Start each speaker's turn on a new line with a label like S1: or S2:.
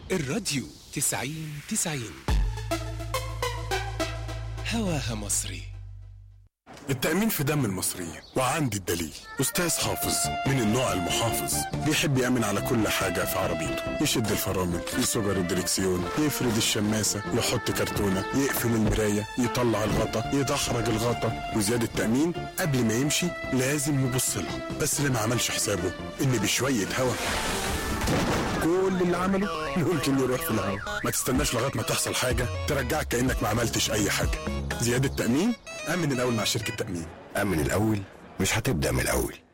S1: الراديو تسعين تسعين هواها مصري
S2: التأمين في دم المصريين وعندي الدليل أستاذ حافظ من النوع المحافظ بيحب يأمن على كل حاجة في عربيته يشد الفرامل يصجر الدركسيون يفرد الشماسة يحط كرتونة يقفل المراية يطلع الغطا يدحرج الغطا وزيادة تأمين قبل ما يمشي لازم يبص لها بس اللي ما عملش حسابه إن بشوية هوا كل اللي عمله ممكن يروح في الهوا ما تستناش لغايه ما تحصل حاجه ترجعك كانك ما عملتش اي حاجه زياده تامين امن الاول مع شركه تامين
S3: أمن الأول مش هتبدأ من الأول